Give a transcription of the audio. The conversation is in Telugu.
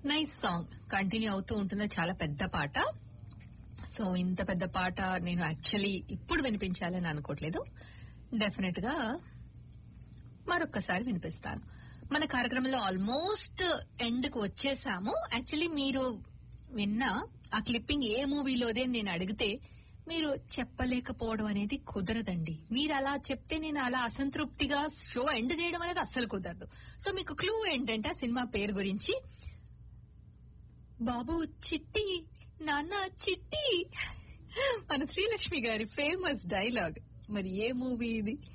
నైస్ సాంగ్ కంటిన్యూ అవుతూ ఉంటుంది చాలా పెద్ద పాట సో ఇంత పెద్ద పాట నేను యాక్చువల్లీ ఇప్పుడు వినిపించాలని అనుకోవట్లేదు డెఫినెట్ గా మరొక్కసారి వినిపిస్తాను మన కార్యక్రమంలో ఆల్మోస్ట్ ఎండ్ కు వచ్చేసాము యాక్చువల్లీ మీరు విన్న ఆ క్లిప్పింగ్ ఏ మూవీలోదే నేను అడిగితే మీరు చెప్పలేకపోవడం అనేది కుదరదండి మీరు అలా చెప్తే నేను అలా అసంతృప్తిగా షో ఎండ్ చేయడం అనేది అస్సలు కుదరదు సో మీకు క్లూ ఏంటంటే ఆ సినిమా పేరు గురించి బాబు చిట్టి నాన్న చిట్టి మన శ్రీలక్ష్మి గారి ఫేమస్ డైలాగ్ మరి ఏ మూవీ ఇది